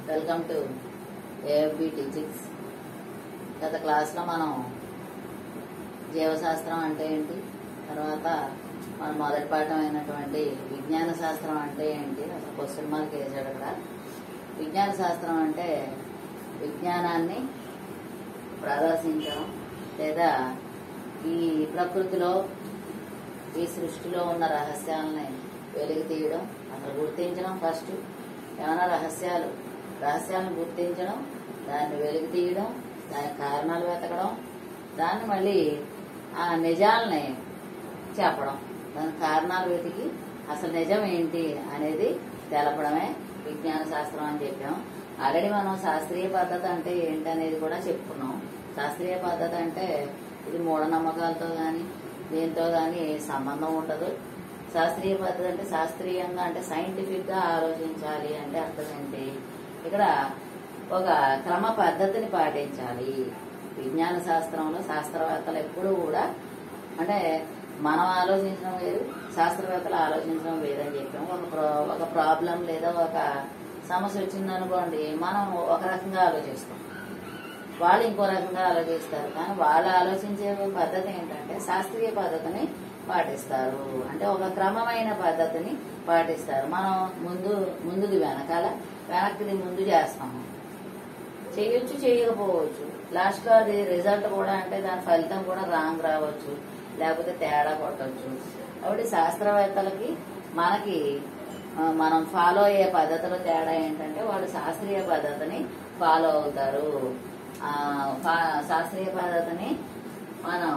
welcome to AFB teachings గత క్లాస్లో మనం జీవశాస్త్రం అంటే ఏంటి తర్వాత మన మొదటి పాఠం అయినటువంటి విజ్ఞాన శాస్త్రం అంటే ఏంటి అసలు క్వశ్చన్ మార్క్ వేసాడు అక్కడ విజ్ఞాన శాస్త్రం అంటే విజ్ఞానాన్ని ప్రదర్శించడం లేదా ఈ ప్రకృతిలో ఈ సృష్టిలో ఉన్న రహస్యాలని వెలికి తీయడం అసలు గుర్తించడం ఫస్ట్ ఏమైనా రహస్యాలు రహస్యాలను గుర్తించడం దాన్ని వెలికి తీయడం దాని కారణాలు వెతకడం దాన్ని మళ్ళీ ఆ నిజాలని చెప్పడం దాని కారణాలు వెతికి అసలు నిజం ఏంటి అనేది తెలపడమే విజ్ఞాన శాస్త్రం అని చెప్పాం ఆల్రెడీ మనం శాస్త్రీయ పద్ధతి అంటే ఏంటి అనేది కూడా చెప్పుకున్నాం శాస్త్రీయ పద్ధతి అంటే ఇది మూఢనమ్మకాలతో కానీ దీంతో కానీ సంబంధం ఉండదు శాస్త్రీయ పద్ధతి అంటే శాస్త్రీయంగా అంటే సైంటిఫిక్ గా ఆలోచించాలి అంటే అర్థం ఏంటి ఇక్కడ ఒక క్రమ పద్ధతిని పాటించాలి విజ్ఞాన శాస్త్రంలో శాస్త్రవేత్తలు ఎప్పుడూ కూడా అంటే మనం ఆలోచించడం వేరు శాస్త్రవేత్తలు ఆలోచించడం వేరని చెప్పాం ఒక ప్రా- ఒక ప్రాబ్లం లేదా ఒక సమస్య వచ్చిందనుకోండి మనం ఒక రకంగా ఆలోచిస్తాం వాళ్ళు ఇంకో రకంగా ఆలోచిస్తారు కానీ వాళ్ళు ఆలోచించే పద్ధతి ఏంటంటే శాస్త్రీయ పద్ధతిని పాటిస్తారు అంటే ఒక క్రమమైన పద్ధతిని పాటిస్తారు మనం ముందు ముందుది వెనకాల వెనక్కిది ముందు చేస్తాము చేయొచ్చు చేయకపోవచ్చు లాస్ట్ లో అది రిజల్ట్ కూడా అంటే దాని ఫలితం కూడా రాంగ్ రావచ్చు లేకపోతే తేడా కొట్టవచ్చు కాబట్టి శాస్త్రవేత్తలకి మనకి ఆ, మనం ఫాలో అయ్యే పద్ధతిలో తేడా ఏంటంటే వాళ్ళు శాస్త్రీయ పద్ధతిని ఫాలో అవుతారు ఆ, ఫా- శాస్త్రీయ పద్ధతిని మనం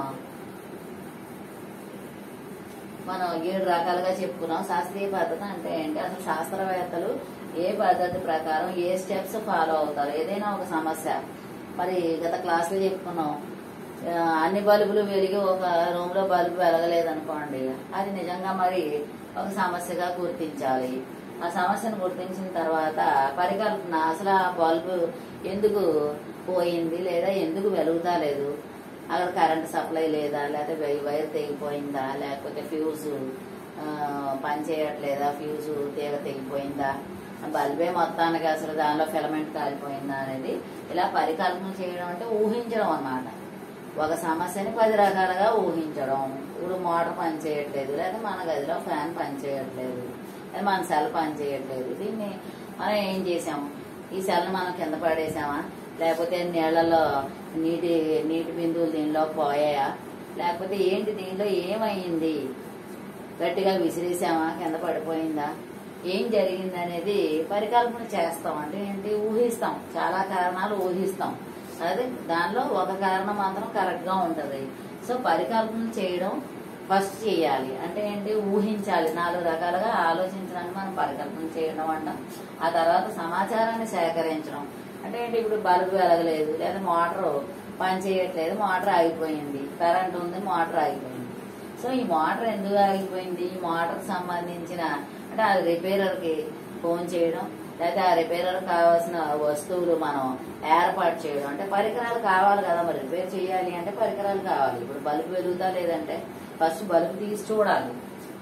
మనం ఏడు రకాలుగా చెప్పుకున్నాం శాస్త్రీయ పద్ధతి అంటే ఏంటి అసలు శాస్త్రవేత్తలు ఏ పద్ధతి ప్రకారం ఏ స్టెప్స్ ఫాలో అవుతారు ఏదైనా ఒక సమస్య మరి గత క్లాస్ లో చెప్పుకున్నాం ఆ, అన్ని బల్బులు వెలిగి ఒక రూమ్ లో బల్బు వెలగలేదనుకోండి అది నిజంగా మరి ఒక సమస్యగా గుర్తించాలి ఆ సమస్యను గుర్తించిన తర్వాత పరికల్పన అసలు ఆ బల్బు ఎందుకు పోయింది లేదా ఎందుకు వెలుగుతా లేదు అక్కడ కరెంట్ సప్లై లేదా లేకపోతే వై- వైర్ తెగిపోయిందా లేకపోతే ఫ్యూజ్ ఆ, పనిచేయట్లేదా ఫ్యూజ్ తీగ తెగిపోయిందా బల్బే మొత్తానికి అసలు దానిలో ఫిలమెంట్ కాలిపోయిందా అనేది ఇలా పరికల్పన చేయడం అంటే ఊహించడం అన్నమాట ఒక సమస్యని పది రకాలుగా ఊహించడం ఇప్పుడు మోటార్ పని చేయట్లేదు లేదా మన గదిలో ఫ్యాన్ పని చేయట్లేదు లేదా మన సెల్ పని చేయట్లేదు దీన్ని మనం ఏం చేసాం ఈ సెల్ని మనం కింద పడేసామా లేకపోతే నీళ్లలో నీటి నీటి బిందువులు దీనిలో పోయాయా లేకపోతే ఏంటి దీనిలో ఏమైంది గట్టిగా విసిరేసామా కింద పడిపోయిందా ఏం జరిగింది అనేది పరికల్పన చేస్తాం అంటే ఏంటి ఊహిస్తాం చాలా కారణాలు ఊహిస్తాం అదే దానిలో ఒక కారణం మాత్రం కరెక్ట్ గా ఉంటది సో పరికల్పన చేయడం ఫస్ట్ చేయాలి అంటే ఏంటి ఊహించాలి నాలుగు రకాలుగా ఆలోచించడానికి మనం పరికల్పన చేయడం అంటాం ఆ తర్వాత సమాచారాన్ని సేకరించడం అంటే ఏంటి ఇప్పుడు బల్బు వెలగలేదు లేదా మోటార్ పని చేయట్లేదు మోటార్ ఆగిపోయింది కరెంట్ ఉంది మోటార్ ఆగిపోయింది సో ఈ మోటార్ ఎందుకు ఆగిపోయింది ఈ మోటార్ సంబంధించిన అంటే ఆ రిపేరర్ కి ఫోన్ చేయడం లేదా ఆ రిపేరర్ కావాల్సిన వస్తువులు మనం ఏర్పాటు చేయడం అంటే పరికరాలు కావాలి కదా మరి రిపేర్ చేయాలి అంటే పరికరాలు కావాలి ఇప్పుడు బల్బు వెలుగుతా లేదంటే ఫస్ట్ బల్బు తీసి చూడాలి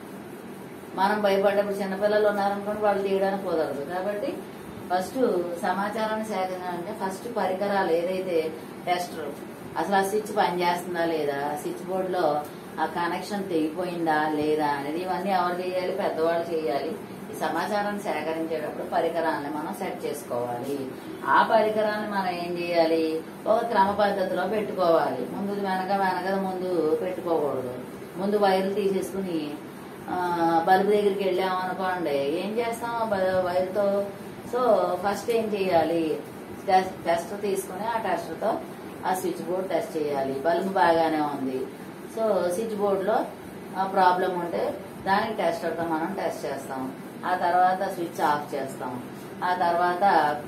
మనం భయపడ్డప్పుడు చిన్నపిల్లలు ఉన్నారనుకోండి వాళ్ళు తీయడానికి కుదరదు కాబట్టి ఫస్ట్ సమాచారాన్ని సేకరించాలంటే ఫస్ట్ పరికరాలు ఏదైతే టెస్టర్ అసలు ఆ స్విచ్ పనిచేస్తుందా లేదా స్విచ్ బోర్డులో ఆ కనెక్షన్ తెగిపోయిందా లేదా అనేది ఇవన్నీ ఎవరు చేయాలి పెద్దవాళ్ళు చేయాలి ఈ సమాచారాన్ని సేకరించేటప్పుడు పరికరాలను మనం సెట్ చేసుకోవాలి ఆ పరికరాన్ని మనం ఏం చేయాలి ఒక క్రమ పద్ధతిలో పెట్టుకోవాలి ముందు వెనక వెనక ముందు పెట్టుకోకూడదు ముందు వైర్లు తీసేసుకుని ఆ, బల్బు దగ్గరికి వెళ్ళాము అనుకోండి ఏం చేస్తాం ఆ బ- వైర్తో సో ఫస్ట్ ఏం చేయాలి టెస్ట్ టెస్ట్ తీసుకుని ఆ టెస్ట్తో ఆ స్విచ్ బోర్డ్ టెస్ట్ చేయాలి బల్బు బాగానే ఉంది సో స్విచ్ బోర్డులో ఆ ప్రాబ్లం ఉంటే దానికి టెస్టర్తో మనం టెస్ట్ చేస్తాం ఆ తర్వాత స్విచ్ ఆఫ్ చేస్తాం ఆ తర్వాత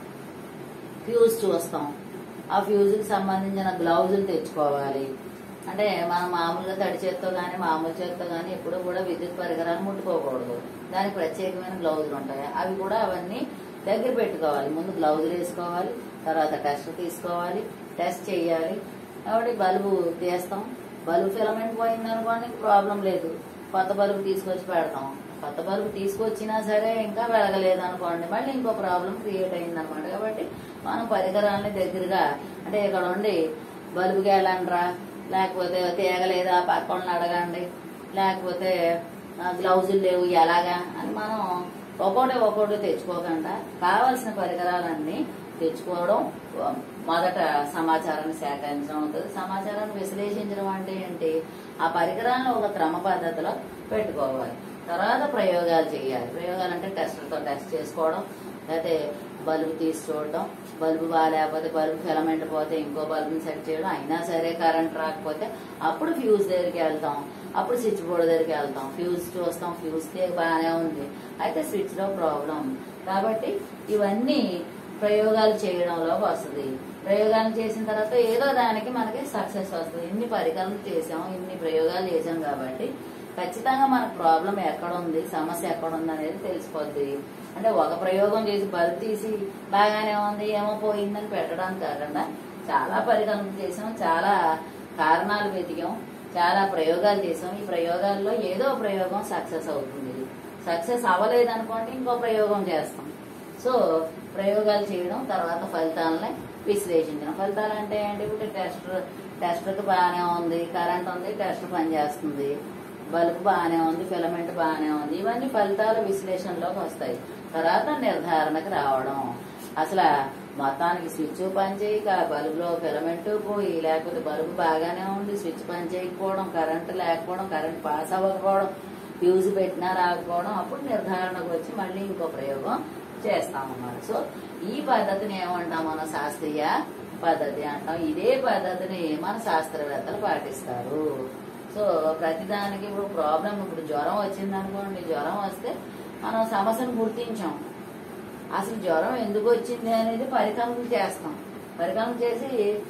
ఫ్యూజ్ చూస్తాం ఆ ఫ్యూజ్కి సంబంధించిన గ్లౌజులు తెచ్చుకోవాలి అంటే మనం మామూలుగా తడి చేత్తో కానీ మామూలు చేత్తో కానీ ఎప్పుడు కూడా విద్యుత్ పరికరాలు ముట్టుకోకూడదు దానికి ప్రత్యేకమైన గ్లౌజులు ఉంటాయి అవి కూడా అవన్నీ దగ్గర పెట్టుకోవాలి ముందు గ్లౌజులు వేసుకోవాలి తర్వాత టెస్ట్ తీసుకోవాలి టెస్ట్ చేయాలి కాబట్టి బల్బు తీస్తాం బల్బు ఫిలమెంట్ పోయింది అనుకోండి ప్రాబ్లం లేదు కొత్త బల్బు తీసుకొచ్చి పెడతాం కొత్త బల్బు తీసుకొచ్చినా సరే ఇంకా వెలగలేదు అనుకోండి మళ్ళీ ఇంకో ప్రాబ్లం క్రియేట్ అయింది అనమాట కాబట్టి మనం పరికరాలని దగ్గరగా అంటే ఇక్కడ ఉండి బల్బుకి వెళ్ళండిరా లేకపోతే తీగలేదా పక్కన అడగండి లేకపోతే ఆ, గ్లౌజులు లేవు ఎలాగా అని మనం ఒక్కోటి ఒక్కోటి తెచ్చుకోకుండా కావలసిన పరికరాలన్నీ తెచ్చుకోవడం ఆ, మొదట సమాచారాన్ని సేకరించడం అవుతుంది సమాచారాన్ని విశ్లేషించడం అంటే ఏంటి ఆ పరికరాలను ఒక క్రమ పద్ధతిలో పెట్టుకోవాలి తర్వాత ప్రయోగాలు చేయాలి ప్రయోగాలు అంటే టెస్టులతో టెస్ట్ చేసుకోవడం లేకపోతే బల్బు తీసి చూడడం బల్బు బాగాలేకపోతే బల్బు ఫిలమెంట్ పోతే ఇంకో బల్బుని సెట్ చేయడం అయినా సరే కరెంట్ రాకపోతే అప్పుడు ఫ్యూజ్ దగ్గరికి వెళ్తాం అప్పుడు స్విచ్ బోర్డు దగ్గరికి వెళ్తాం ఫ్యూజ్ చూస్తాం ఫ్యూజ్ బాగానే ఉంది అయితే స్విచ్ లో ప్రాబ్లం కాబట్టి ఇవన్నీ ప్రయోగాలు చేయడంలో వస్తుంది ప్రయోగాలు చేసిన తర్వాత ఏదో దానికి మనకి సక్సెస్ వస్తుంది ఇన్ని పరికరాలు చేసాం ఇన్ని ప్రయోగాలు చేసాం కాబట్టి ఖచ్చితంగా మనకు ప్రాబ్లం ఎక్కడ ఉంది సమస్య ఎక్కడ ఉంది అనేది తెలిసిపోద్ది అంటే ఒక ప్రయోగం చేసి బల్బ్ తీసి బాగానే ఉంది ఏమో పోయిందని పెట్టడానికి కాకుండా చాలా పరికరాలు చేసాం చాలా కారణాలు వెతికాం చాలా ప్రయోగాలు చేసాం ఈ ప్రయోగాల్లో ఏదో ప్రయోగం సక్సెస్ అవుతుంది సక్సెస్ అవ్వలేదు అనుకోండి ఇంకో ప్రయోగం చేస్తాం సో ప్రయోగాలు చేయడం తర్వాత ఫలితాలని విశ్లేషించడం ఫలితాలు అంటే ఏంటి ఇప్పుడు టెస్ట్ టెస్ట్కి బాగానే ఉంది కరెంట్ ఉంది టెస్ట్ పనిచేస్తుంది బల్బ్ బాగానే ఉంది ఫిలమెంట్ బాగానే ఉంది ఇవన్నీ ఫలితాల విశ్లేషణలోకి వస్తాయి తర్వాత నిర్ధారణకు రావడం అసలు మొత్తానికి స్విచ్ పనిచేయక బల్బులో ఫిలమెంట్ పోయి లేకపోతే బల్బు బాగానే ఉంది స్విచ్ పనిచేయకపోవడం కరెంట్ లేకపోవడం కరెంట్ పాస్ అవ్వకపోవడం ఫ్యూజ్ పెట్టినా రాకపోవడం అప్పుడు నిర్ధారణకు వచ్చి మళ్ళీ ఇంకో ప్రయోగం చేస్తామన్నమాట సో ఈ పద్ధతిని ఏమంటాం మనం శాస్త్రీయ పద్ధతి అంటాం ఇదే పద్ధతిని మన శాస్త్రవేత్తలు పాటిస్తారు సో ప్రతిదానికి ఇప్పుడు ప్రాబ్లం ఇప్పుడు జ్వరం వచ్చింది అనుకోండి జ్వరం వస్తే మనం సమస్యను గుర్తించాం అసలు జ్వరం ఎందుకు వచ్చింది అనేది పరికల్పన చేస్తాం పరికల్పన చేసి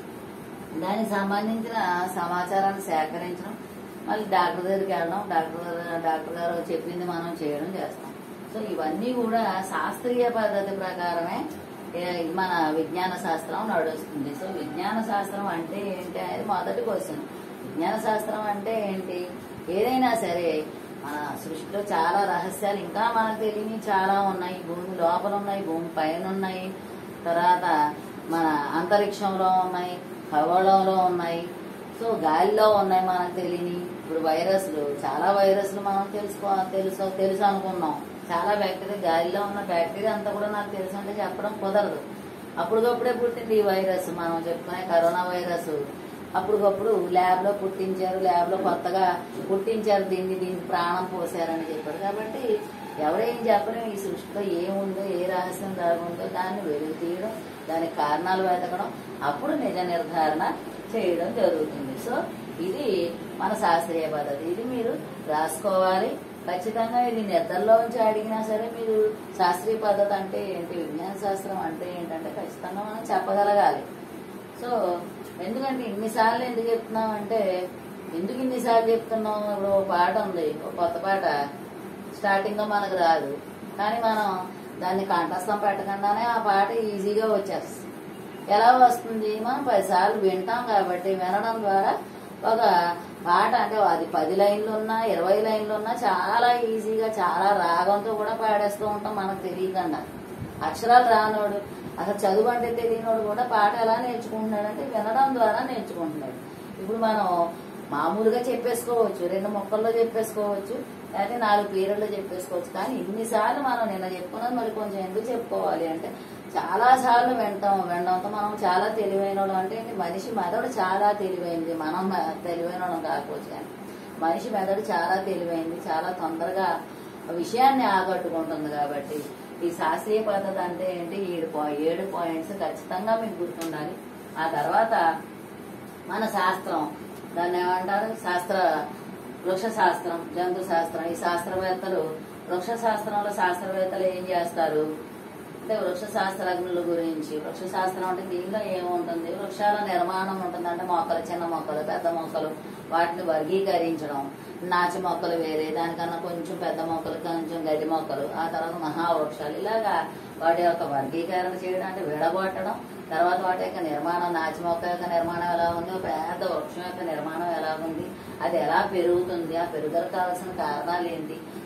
దానికి సంబంధించిన సమాచారాన్ని సేకరించడం మళ్ళీ డాక్టర్ దగ్గరికి వెళ్ళడం డాక్టర్ గారు- డాక్టర్ గారు చెప్పింది మనం చేయడం చేస్తాం సో ఇవన్నీ కూడా శాస్త్రీయ పద్ధతి ప్రకారమే ఏ, మన విజ్ఞాన శాస్త్రం నడుస్తుంది సో విజ్ఞాన శాస్త్రం అంటే ఏంటి అనేది మొదటి క్వశ్చన్ విజ్ఞాన శాస్త్రం అంటే ఏంటి ఏదైనా సరే మన సృష్టిలో చాలా రహస్యాలు ఇంకా మనకు తెలియని చాలా ఉన్నాయి భూమి లోపల ఉన్నాయి భూమి పైన ఉన్నాయి తర్వాత మన అంతరిక్షంలో ఉన్నాయి ఖగోళంలో ఉన్నాయి సో గాలిలో ఉన్నాయి మనకు తెలియని ఇప్పుడు వైరస్లు చాలా వైరస్లు మనం తెలుసుకో తెలుసు తెలుసు అనుకున్నాం చాలా బ్యాక్టీరియా గాలిలో ఉన్న బ్యాక్టీరియా అంతా కూడా నాకు తెలుసు అంటే చెప్పడం కుదరదు అప్పటికప్పుడే పుట్టింది ఈ వైరస్ మనం చెప్పుకునే కరోనా వైరస్ అప్పటికప్పుడు ల్యాబ్ లో పుట్టించారు ల్యాబ్ లో కొత్తగా పుట్టించారు దీన్ని దీనికి ప్రాణం పోసారని చెప్పారు కాబట్టి ఎవరేం చెప్పలేం ఈ సృష్టిలో ఏముందో ఏ రహస్యం దాగుందో దాన్ని వెలుగు తీయడం దానికి కారణాలు వెతకడం అప్పుడు నిజ నిర్ధారణ చేయడం జరుగుతుంది సో ఇది మన శాస్త్రీయ పద్ధతి ఇది మీరు రాసుకోవాలి ఖచ్చితంగా ఇది నిద్రలో ఉంచి అడిగినా సరే మీరు శాస్త్రీయ పద్ధతి అంటే ఏంటి విజ్ఞాన శాస్త్రం అంటే ఏంటంటే ఖచ్చితంగా మనం చెప్పగలగాలి సో ఎందుకంటే ఇన్నిసార్లు ఎందుకు చెప్తున్నాం అంటే ఎందుకు ఇన్నిసార్లు చెప్తున్నాం ఇప్పుడు ఒక పాట ఉంది ఒక కొత్త పాట స్టార్టింగ్ లో మనకు రాదు కానీ మనం దాన్ని కంఠస్థం పెట్టకుండానే ఆ పాట ఈజీగా వచ్చేస్తుంది ఎలా వస్తుంది మనం పదిసార్లు వింటాం కాబట్టి వినడం ద్వారా ఒక పాట అంటే అది పది లైన్లు ఉన్నా ఇరవై లైన్లు ఉన్నా చాలా ఈజీగా చాలా రాగంతో కూడా పాడేస్తూ ఉంటాం మనకు తెలియకుండా అక్షరాలు రానోడు అసలు చదువు అంటే తెలియనోడు కూడా పాట ఎలా నేర్చుకుంటున్నాడు అంటే వినడం ద్వారా నేర్చుకుంటున్నాడు ఇప్పుడు మనం మామూలుగా చెప్పేసుకోవచ్చు రెండు మొక్కల్లో చెప్పేసుకోవచ్చు లేకపోతే నాలుగు పీరియడ్లో చెప్పేసుకోవచ్చు కానీ ఇన్నిసార్లు మనం నిన్న చెప్పుకున్నది మరి కొంచెం ఎందుకు చెప్పుకోవాలి అంటే చాలా సార్లు వింటాం వినడంతో మనం చాలా తెలివైన వాళ్ళం అంటే ఏంటి, మనిషి మెదడు చాలా తెలివైంది మనం మె- తెలివైన వాళ్ళం కాకపోవచ్చు కానీ మనిషి మెదడు చాలా తెలివైంది చాలా తొందరగా విషయాన్ని ఆకట్టుకుంటుంది కాబట్టి ఈ శాస్త్రీయ పద్ధతి అంటే ఏంటి ఏడు పాయి ఏడు పాయింట్స్ ఖచ్చితంగా మీకు గుర్తుండాలి ఆ తర్వాత మన శాస్త్రం దాన్ని ఏమంటారు శాస్త్ర వృక్ష శాస్త్రం జంతు శాస్త్రం ఈ శాస్త్రవేత్తలు వృక్ష శాస్త్రంలో శాస్త్రవేత్తలు ఏం చేస్తారు అంటే వృక్ష శాస్త్రజ్ఞుల గురించి వృక్ష శాస్త్రం అంటే దీనిలో ఏముంటుంది వృక్షాల నిర్మాణం ఉంటుంది అంటే మొక్కలు చిన్న మొక్కలు పెద్ద మొక్కలు వాటిని వర్గీకరించడం నాచి మొక్కలు వేరే దానికన్నా కొంచెం పెద్ద మొక్కలు కొంచెం గడ్డి మొక్కలు ఆ తర్వాత మహావృక్షాలు ఇలాగా వాటి యొక్క వర్గీకరణ చేయడం అంటే విడగొట్టడం తర్వాత వాటి యొక్క నిర్మాణం నాచి మొక్క యొక్క నిర్మాణం ఎలా ఉంది ఒక పెద్ద వృక్షం యొక్క నిర్మాణం ఎలా ఉంది అది ఎలా పెరుగుతుంది ఆ పెరుగుదల కావాల్సిన కారణాలు ఏంటి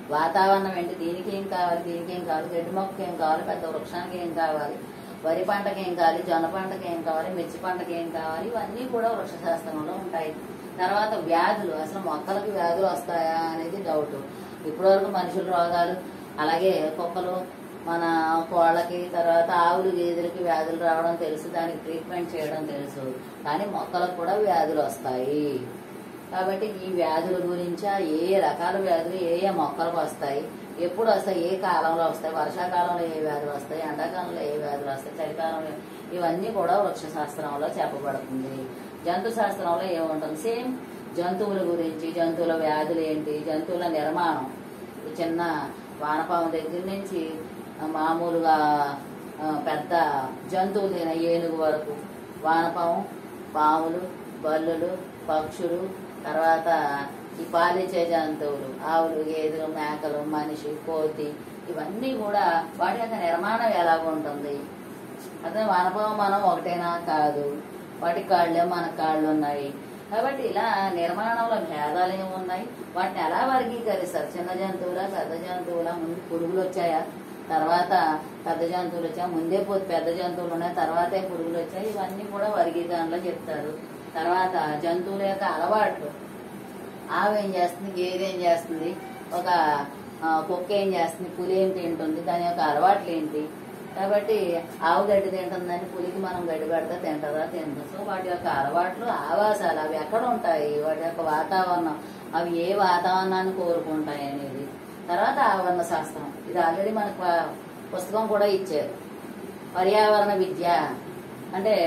వాతావరణం ఏంటి దీనికి ఏం కావాలి దీనికి ఏం కావాలి గడ్డి మొక్కకి ఏం కావాలి పెద్ద వృక్షానికి ఏం కావాలి వరి పంటకి ఏం కావాలి జొన్న పంటకి ఏం కావాలి మిర్చి పంటకి ఏం కావాలి ఇవన్నీ కూడా వృక్ష శాస్త్రంలో ఉంటాయి తర్వాత వ్యాధులు అసలు మొక్కలకు వ్యాధులు వస్తాయా అనేది డౌట్ ఇప్పటివరకు మనుషుల రోగాలు అలాగే కుక్కలు మన కోళ్ళకి తర్వాత ఆవులు గేదెలకి వ్యాధులు రావడం తెలుసు దానికి ట్రీట్మెంట్ చేయడం తెలుసు కానీ మొక్కలకు కూడా వ్యాధులు వస్తాయి కాబట్టి ఈ వ్యాధుల గురించి ఏ రకాల వ్యాధులు ఏ ఏ మొక్కలకు వస్తాయి ఎప్పుడు వస్తాయి ఏ కాలంలో వస్తాయి వర్షాకాలంలో ఏ వ్యాధులు వస్తాయి ఎండాకాలంలో ఏ వ్యాధులు వస్తాయి చలికాలంలో ఇవన్నీ కూడా వృక్ష శాస్త్రంలో చెప్పబడుతుంది జంతు శాస్త్రంలో ఏముంటుంది సేమ్ జంతువుల గురించి జంతువుల వ్యాధులు ఏంటి జంతువుల నిర్మాణం ఈ చిన్న వానపాము దగ్గర నుంచి ఆ, మామూలుగా ఆ, పెద్ద జంతువులైన ఏనుగు వరకు వానపాము పాములు బల్లులు పక్షులు తర్వాత ఈ పాలిచ్చే జంతువులు ఆవులు గేదెలు మేకలు మనిషి కోతి ఇవన్నీ కూడా వాటి యొక్క నిర్మాణం ఎలాగ ఉంటుంది అదే వానపాము మనం ఒకటేనా కాదు వాటి కాళ్ళే మన కాళ్ళు ఉన్నాయి కాబట్టి ఇలా నిర్మాణంలో భేదాలు ఏమున్నాయి వాటిని ఎలా వర్గీకరిస్తారు చిన్న జంతువుల పెద్ద జంతువుల ముందు పురుగులు వచ్చాయా తర్వాత పెద్ద జంతువులు వచ్చాయి ముందే పోతే పెద్ద జంతువులు ఉన్నాయి తర్వాతే పురుగులు వచ్చాయి ఇవన్నీ కూడా వర్గీకరణలో చెప్తారు తర్వాత జంతువుల యొక్క అలవాట్లు ఆవు ఏం చేస్తుంది గేదె ఏం చేస్తుంది ఒక ఆ, కుక్క ఏం చేస్తుంది పులి ఏం తింటుంది దాని యొక్క అలవాట్లు ఏంటి కాబట్టి ఆవు గడ్డి తింటుందని పులికి మనం గడ్డి పెడితే తింటుందా తింటుంది సో వాటి యొక్క అలవాట్లు ఆవాసాలు అవి ఎక్కడ ఉంటాయి వాటి యొక్క వాతావరణం అవి ఏ వాతావరణాన్ని కోరుకుంటాయి అనేది తర్వాత ఆవరణ శాస్త్రం ఇది ఆల్రెడీ మనకు ప- పుస్తకం కూడా ఇచ్చారు పర్యావరణ విద్య అంటే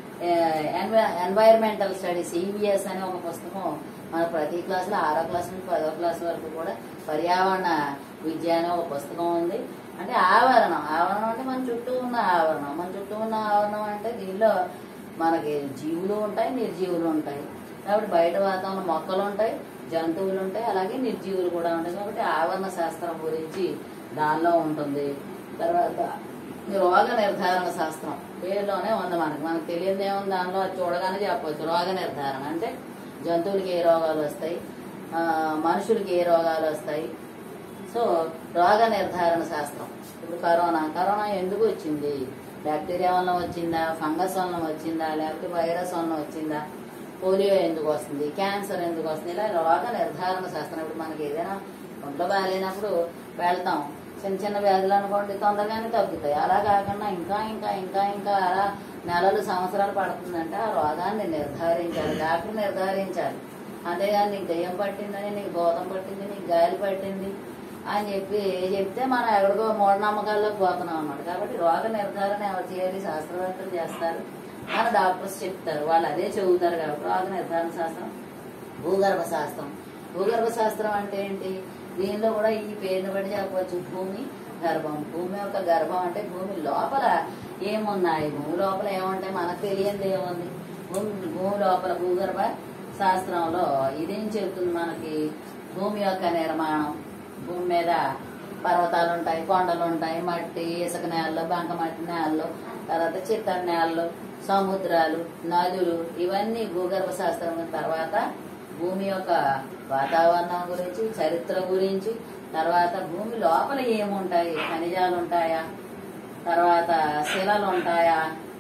ఎన్వైరన్మెంటల్ స్టడీస్ ఈవీఎస్ అనే ఒక పుస్తకం మన ప్రతి క్లాసులో ఆరో క్లాస్ నుంచి పదో క్లాస్ వరకు కూడా పర్యావరణ విద్య అనే ఒక పుస్తకం ఉంది అంటే ఆవరణం ఆవరణం అంటే మన చుట్టూ ఉన్న ఆవరణం మన చుట్టూ ఉన్న ఆవరణం అంటే దీనిలో మనకి జీవులు ఉంటాయి నిర్జీవులు ఉంటాయి కాబట్టి బయట వాతావరణం మొక్కలు ఉంటాయి జంతువులు ఉంటాయి అలాగే నిర్జీవులు కూడా ఉంటాయి కాబట్టి ఆవరణ శాస్త్రం గురించి దానిలో ఉంటుంది తర్వాత రోగ నిర్ధారణ శాస్త్రం పేరులోనే ఉంది మనకి మనకు తెలియదు ఏముంది దానిలో అది చూడగానే చెప్పవచ్చు రోగ నిర్ధారణ అంటే జంతువులకి ఏ రోగాలు వస్తాయి ఆ, మనుషులకి ఏ రోగాలు వస్తాయి సో రోగ నిర్ధారణ శాస్త్రం ఇప్పుడు కరోనా కరోనా ఎందుకు వచ్చింది బ్యాక్టీరియా వల్ల వచ్చిందా ఫంగస్ వల్ల వచ్చిందా లేకపోతే వైరస్ వల్ల వచ్చిందా పోలియో ఎందుకు వస్తుంది క్యాన్సర్ ఎందుకు వస్తుంది ఇలా రోగ నిర్ధారణ శాస్త్రం ఇప్పుడు మనకి ఏదైనా ఒంట్లో బాగాలేనప్పుడు వెళ్తాం చిన్న చిన్న వ్యాధులు అనుకోండి తొందరగానే తగ్గుతాయి అలా కాకుండా ఇంకా ఇంకా ఇంకా ఇంకా అలా నెలలు సంవత్సరాలు పడుతుందంటే ఆ రోగాన్ని నిర్ధారించాలి డాక్టర్ నిర్ధారించాలి అంతేగాని నీకు దెయ్యం పట్టిందని నీకు భూతం పట్టింది నీకు గాలి పట్టింది అని చెప్పి చెప్తే మనం ఎక్కడికో మూఢనమ్మకాల్లోకి పోతున్నాం అన్నమాట కాబట్టి రోగ నిర్ధారణ ఎవరు చేయాలి శాస్త్రవేత్తలు చేస్తారు మన డాక్టర్స్ చెప్తారు వాళ్ళు అదే చదువుతారు కాబట్టి రోగ నిర్ధారణ శాస్త్రం భూగర్భ శాస్త్రం భూగర్భ శాస్త్రం అంటే ఏంటి దీనిలో కూడా ఈ పేరుని బట్టి చెప్పవచ్చు భూమి గర్భం భూమి యొక్క గర్భం అంటే భూమి లోపల ఏమున్నాయి భూమి లోపల ఏముంటాయి మనకు తెలియంది ఏముంది భూమి భూమి లోపల భూగర్భ శాస్త్రంలో ఇదేం చెబుతుంది మనకి భూమి యొక్క నిర్మాణం భూమి మీద పర్వతాలు ఉంటాయి కొండలు ఉంటాయి మట్టి ఇసుక నేలలు బంకమట్టి నేలలు తర్వాత చిత్తడి నేలలు సముద్రాలు నదులు ఇవన్నీ భూగర్భ శాస్త్రం తర్వాత భూమి యొక్క వాతావరణం గురించి చరిత్ర గురించి తర్వాత భూమి లోపల ఏముంటాయి ఖనిజాలు ఉంటాయా తర్వాత శిలలు ఉంటాయా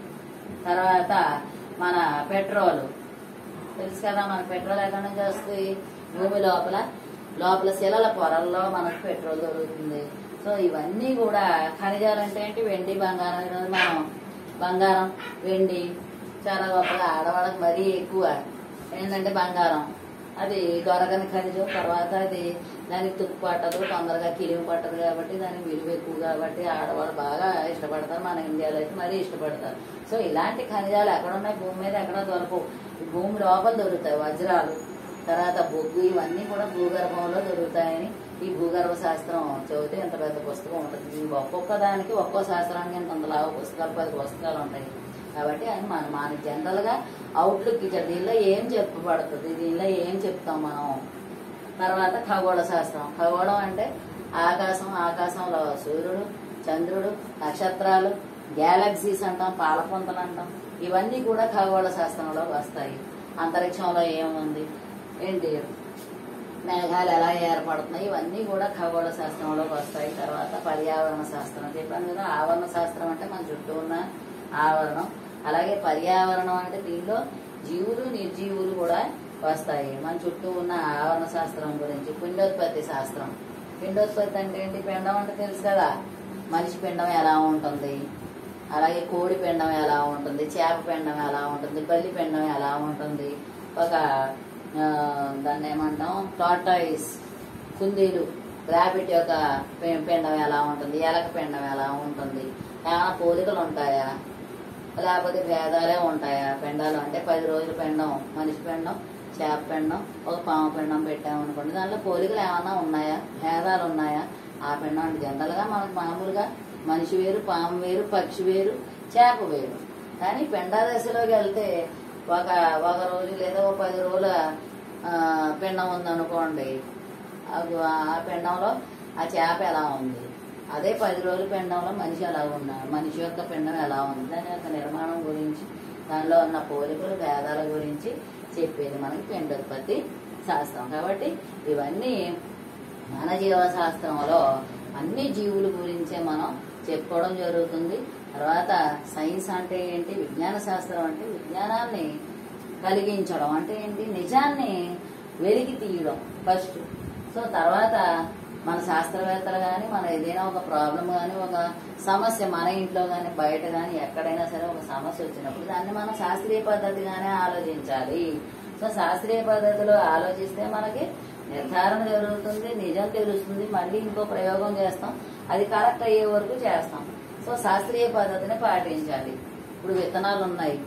తర్వాత మన పెట్రోల్ తెలుసు కదా మన పెట్రోల్ ఎక్కడి నుంచి వస్తుంది భూమి లోపల లోపల శిలల పొరల్లో మనకు పెట్రోల్ దొరుకుతుంది సో ఇవన్నీ కూడా ఖనిజాలు అంటే ఏంటి వెండి బంగారం ఈరోజు మనం బంగారం వెండి చాలా గొప్పగా ఆడవాళ్ళకి మరీ ఎక్కువ ఏంటంటే బంగారం అది దొరకని ఖనిజం తర్వాత అది దానికి తుక్కు పట్టదు తొందరగా కిలిమి పట్టదు కాబట్టి దానికి విలువ ఎక్కువ కాబట్టి ఆడవాళ్ళు బాగా ఇష్టపడతారు మన ఇండియాలో అయితే మరీ ఇష్టపడతారు సో ఇలాంటి ఖనిజాలు ఎక్కడ ఉన్నాయి భూమి మీద ఎక్కడ దొరకవు ఈ భూమి లోపల దొరుకుతాయి వజ్రాలు తర్వాత బొగ్గు ఇవన్నీ కూడా భూగర్భంలో దొరుకుతాయని ఈ భూగర్భ శాస్త్రం చదివితే ఇంత పెద్ద పుస్తకం ఉంటుంది దీనికి ఒక్కొక్క దానికి ఒక్కో శాస్త్రానికి ఇంత లావు పుస్తకాలు పది పుస్తకాలు ఉంటాయి కాబట్టి అది మన మన జనరల్ గా అవుట్లుక్ ఇచ్చారు దీనిలో ఏం చెప్పబడుతుంది దీనిలో ఏం చెప్తాం మనం తర్వాత ఖగోళ శాస్త్రం ఖగోళం అంటే ఆకాశం ఆకాశంలో సూర్యుడు చంద్రుడు నక్షత్రాలు గ్యాలక్సీస్ అంటాం పాలపుంతలు అంటాం ఇవన్నీ కూడా ఖగోళ శాస్త్రంలో వస్తాయి అంతరిక్షంలో ఏముంది ఏంటి మేఘాలు ఎలా ఏర్పడుతున్నాయి ఇవన్నీ కూడా ఖగోళ శాస్త్రంలోకి వస్తాయి తర్వాత పర్యావరణ శాస్త్రం చెప్పాను కదా ఆవరణ శాస్త్రం అంటే మన చుట్టూ ఉన్న ఆవరణం అలాగే పర్యావరణం అంటే దీనిలో జీవులు నిర్జీవులు కూడా వస్తాయి మన చుట్టూ ఉన్న ఆవరణ శాస్త్రం గురించి పిండోత్పత్తి శాస్త్రం పిండోత్పత్తి అంటే ఏంటి పిండం అంటే తెలుసు కదా మనిషి పిండం ఎలా ఉంటుంది అలాగే కోడి పిండం ఎలా ఉంటుంది చేప పిండం ఎలా ఉంటుంది బల్లి పిండం ఎలా ఉంటుంది ఒక ఆ, దాన్ని ఏమంటాం టాటాయిస్ కుందేలు ర్యాబిట్ యొక్క పి- పిండం ఎలా ఉంటుంది ఎలక పిండం ఎలా ఉంటుంది ఏమైనా పోలికలు ఉంటాయా లేకపోతే భేదాలే ఉంటాయా పిండాలు అంటే పది రోజుల పిండం మనిషి పిండం చేప పిండం ఒక పాము పిండం పెట్టామనుకోండి దాంట్లో పోలికలు ఏమైనా ఉన్నాయా భేదాలు ఉన్నాయా ఆ పిండం అంటే జనరల్గా మనకు మామూలుగా మనిషి వేరు పాము వేరు పక్షి వేరు చేప వేరు కానీ పిండ దశలోకి వెళ్తే ఒక ఒక రోజు లేదా ఒక పది రోజుల ఆ, పిండం ఉందనుకోండి అది ఆ పిండంలో ఆ చేప ఎలా ఉంది అదే పది రోజుల పిండంలో మనిషి ఎలా ఉన్నాడు మనిషి యొక్క పిండం ఎలా ఉంది దాని యొక్క నిర్మాణం గురించి దానిలో ఉన్న పోలికలు భేదాల గురించి చెప్పేది మనకి పిండోత్పత్తి శాస్త్రం కాబట్టి ఇవన్నీ మన జీవశాస్త్రంలో అన్ని జీవుల గురించే మనం చెప్పుకోవడం జరుగుతుంది తర్వాత సైన్స్ అంటే ఏంటి విజ్ఞాన శాస్త్రం అంటే విజ్ఞానాన్ని కలిగించడం అంటే ఏంటి నిజాన్ని వెలికి తీయడం ఫస్ట్ సో తర్వాత మన శాస్త్రవేత్తలు కానీ మన ఏదైనా ఒక ప్రాబ్లం కానీ ఒక సమస్య మన ఇంట్లో కానీ బయట కానీ ఎక్కడైనా సరే ఒక సమస్య వచ్చినప్పుడు దాన్ని మనం శాస్త్రీయ పద్ధతిగానే ఆలోచించాలి సో శాస్త్రీయ పద్ధతిలో ఆలోచిస్తే మనకి నిర్ధారణ జరుగుతుంది నిజం తెలుస్తుంది మళ్ళీ ఇంకో ప్రయోగం చేస్తాం అది కరెక్ట్ అయ్యే వరకు చేస్తాం సో శాస్త్రీయ పద్ధతిని పాటించాలి ఇప్పుడు విత్తనాలు ఉన్నాయి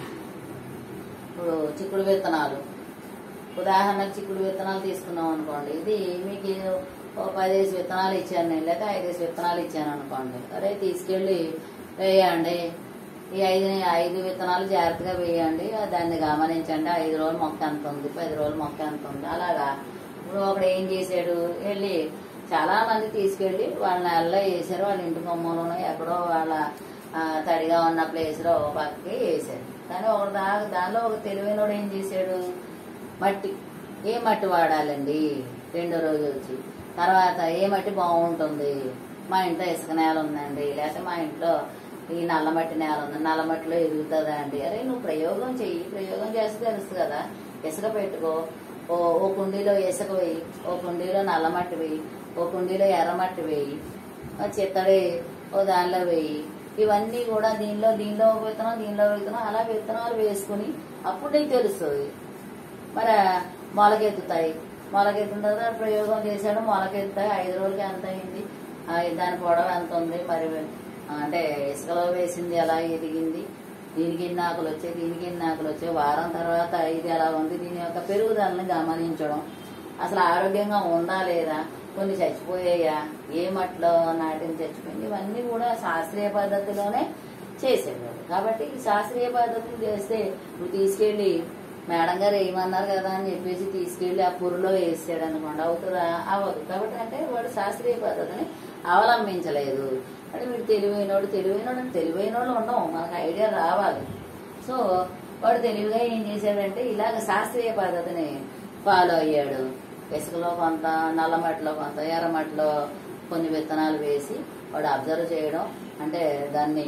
ఇప్పుడు చిక్కుడు విత్తనాలు ఉదాహరణకు చిక్కుడు విత్తనాలు తీసుకున్నాం అనుకోండి ఇది మీకు ఒక పదిహేసి విత్తనాలు ఇచ్చాను నేను లేక ఐదేసి విత్తనాలు ఇచ్చాను అనుకోండి అరే తీసుకెళ్ళి వేయండి ఈ ఐదు ఐదు విత్తనాలు జాగ్రత్తగా వేయండి దాన్ని గమనించండి ఐదు రోజులు మొక్క ఎంత ఉంది పది రోజులు మొక్క ఎంత ఉంది అలాగా ఇప్పుడు ఒకడు ఏం చేశాడు వెళ్ళి చాలా మంది తీసుకెళ్ళి వాళ్ళ నెలలో వేసారు వాళ్ళ ఇంటి కొమ్మలోనో ఎక్కడో వాళ్ళ ఆ, తడిగా ఉన్న ప్లేస్ లో ఒక పక్కకి వేసారు కానీ ఒకడు దా దానిలో ఒక తెలివైనోడు ఏం చేశాడు మట్టి ఏ మట్టి వాడాలండి రెండో రోజు వచ్చి తర్వాత ఏ మట్టి బాగుంటుంది మా ఇంట్లో ఇసుక నేల ఉందండి లేకపోతే మా ఇంట్లో ఈ నల్ల మట్టి నేల ఉంది నల్ల మట్టిలో ఎదుగుతుందా అండి అరే నువ్వు ప్రయోగం చెయ్యి ప్రయోగం చేస్తే తెలుసు కదా ఇసుక పెట్టుకో ఓ ఓ కుండీలో ఇసుక వేయి ఓ కుండీలో నల్ల మట్టి వేయి ఓ కుండీలో ఎర్రమట్టి వేయి ఆ చిత్తడి ఓ దానిలో వేయి ఇవన్నీ కూడా దీనిలో దీనిలో ఒక విత్తనం దీనిలో ఒక విత్తనం అలా విత్తనాలు వేసుకుని అప్పుడు నీకు తెలుస్తుంది మరి మొలకెత్తుతాయి మొలకెత్తిన తర్వాత ప్రయోగం చేశాడు మొలకెత్తుతాయి ఐదు రోజులకి ఎంత అయింది ఆ, దాని పొడవు ఎంత ఉంది మరి ఆ, అంటే ఇసుకలో వేసింది ఎలా ఎదిగింది దీనికి ఎన్ని ఆకులు వచ్చాయి దీనికి ఎన్ని ఆకులు వచ్చాయి వారం తర్వాత ఇది ఎలా ఉంది దీని యొక్క పెరుగుదలని గమనించడం అసలు ఆరోగ్యంగా ఉందా లేదా కొన్ని చచ్చిపోయాయా ఏ మట్లో నాటిని చచ్చిపోయింది ఇవన్నీ కూడా శాస్త్రీయ పద్ధతిలోనే చేసేవాడు కాబట్టి ఈ శాస్త్రీయ పద్ధతులు చేస్తే ఇప్పుడు తీసుకెళ్లి మేడం గారు ఏమన్నారు కదా అని చెప్పేసి తీసుకెళ్లి ఆ పురులో వేసాడు అనుకోండి అవుతుందా అవ్వదు కాబట్టి అంటే వాడు శాస్త్రీయ పద్ధతిని అవలంబించలేదు అంటే వీడు తెలివైనోడు తెలివైనోడు అంటే తెలివైనోళ్ళు ఉండవు మనకు ఐడియా రావాలి సో వాడు తెలివిగా ఏం చేశాడంటే ఇలాగ శాస్త్రీయ పద్ధతిని ఫాలో అయ్యాడు ఇసుకలో కొంత నల్లమట్టిలో కొంత ఎర్రమట్టిలో కొన్ని విత్తనాలు వేసి వాడు అబ్జర్వ్ చేయడం అంటే దాన్ని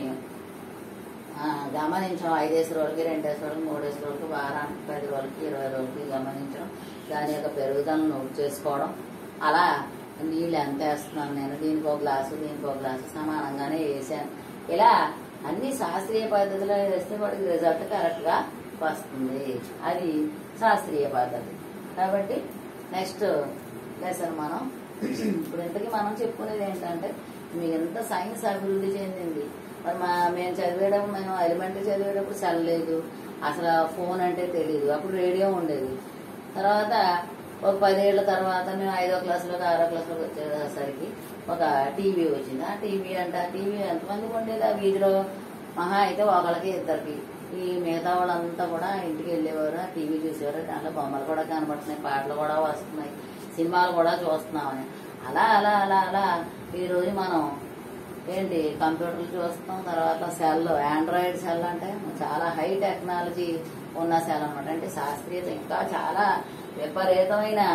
ఆ, గమనించడం ఐదేసి రోజులకి రెండేసి రోజులకి మూడేసి రోజులకి వారానికి పది రోజులకి ఇరవై రోజులకి గమనించడం దాని యొక్క పెరుగుదలను నోట్ చేసుకోవడం అలా నీళ్ళు ఎంత వేస్తున్నాను నేను దీనికి ఒక గ్లాసు దీనికి ఒక గ్లాసు సమానంగానే వేసాను ఇలా అన్ని శాస్త్రీయ పద్ధతిలో వేస్తే వాడికి రిజల్ట్ కరెక్ట్ గా వస్తుంది అది శాస్త్రీయ పద్ధతి కాబట్టి నెక్స్ట్ లెసన్ మనం ఇప్పుడు ఇంతకీ మనం చెప్పుకునేది ఏంటంటే మీ ఎంత సైన్స్ అభివృద్ధి చెందింది మరి మా మేము చదివేటప్పుడు మేము ఎలిమెంటరీ చదివేటప్పుడు సెల్ లేదు అసలు ఫోన్ అంటే తెలియదు అప్పుడు రేడియో ఉండేది తర్వాత ఒక పదేళ్ల తర్వాత మేము ఐదో క్లాసులోకి ఆరో క్లాసులోకి వచ్చేసరికి ఒక టీవీ వచ్చింది ఆ టీవీ అంటే ఆ టీవీ ఎంతమందికి ఉండేది ఆ వీధిలో మహా అయితే ఒకళ్ళకి ఇద్దరికి ఈ మిగతా వాళ్ళంతా కూడా ఇంటికి వెళ్ళేవారు ఆ టీవీ చూసేవారు దాంట్లో బొమ్మలు కూడా కనబడుతున్నాయి పాటలు కూడా వస్తున్నాయి సినిమాలు కూడా చూస్తున్నామని అలా అలా అలా అలా ఈ రోజు మనం ఏంటి కంప్యూటర్లు చూస్తాం తర్వాత సెల్ ఆండ్రాయిడ్ సెల్ అంటే చాలా హై టెక్నాలజీ ఉన్న సెల్ అనమాట అంటే శాస్త్రీయత ఇంకా చాలా విపరీతమైన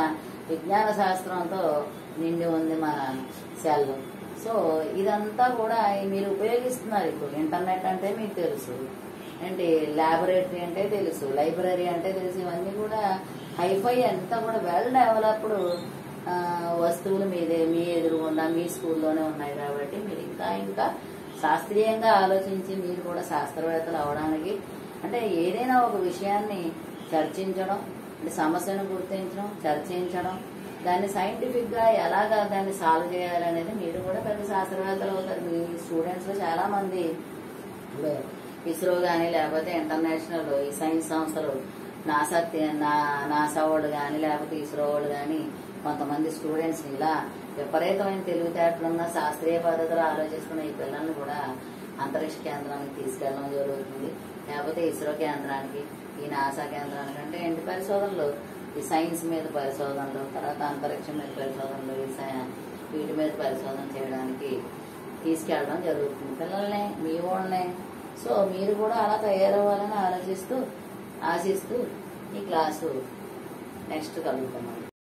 విజ్ఞాన శాస్త్రంతో నిండి ఉంది మన సెల్ సో ఇదంతా కూడా మీరు ఉపయోగిస్తున్నారు ఇప్పుడు ఇంటర్నెట్ అంటే మీకు తెలుసు ఏంటి ల్యాబొరేటరీ అంటే తెలుసు లైబ్రరీ అంటే తెలుసు ఇవన్నీ కూడా హైఫై అంతా కూడా వెల్ డెవలప్డ్ వస్తువులు మీదే మీ ఎదురుగుండా మీ స్కూల్లోనే ఉన్నాయి కాబట్టి మీరు ఇంకా ఇంకా శాస్త్రీయంగా ఆలోచించి మీరు కూడా శాస్త్రవేత్తలు అవడానికి అంటే ఏదైనా ఒక విషయాన్ని చర్చించడం అంటే సమస్యను గుర్తించడం చర్చించడం దాన్ని సైంటిఫిక్ గా ఎలాగా దాన్ని సాల్వ్ చేయాలనేది మీరు కూడా పెద్ద శాస్త్రవేత్తలు అవుతారు మీ స్టూడెంట్స్ లో చాలా మంది ఇప్పుడు ఇస్రో కానీ లేకపోతే ఇంటర్నేషనల్ ఈ సైన్స్ సంస్థలు నాసా తి- నా- నాసా వాళ్ళు కానీ లేకపోతే ఇస్రో వాళ్ళు కానీ కొంతమంది స్టూడెంట్స్ ఇలా విపరీతమైన తెలివితేటలున్న శాస్త్రీయ పద్ధతిలో ఆలోచిస్తున్న ఈ పిల్లల్ని కూడా అంతరిక్ష కేంద్రానికి తీసుకెళ్ళడం జరుగుతుంది లేకపోతే ఇస్రో కేంద్రానికి ఈ నాసా కేంద్రానికి అంటే ఏంటి పరిశోధనలు ఈ సైన్స్ మీద పరిశోధనలు తర్వాత అంతరిక్షం మీద పరిశోధనలు ఈ సై- వీటి మీద పరిశోధన చేయడానికి తీసుకెళ్ళడం జరుగుతుంది పిల్లల్ని మీ వాళ్ళని సో మీరు కూడా అలా తయారవ్వాలని ఆలోచిస్తూ ఆశిస్తూ ఈ క్లాసు నెక్స్ట్ కలుగుతున్నాం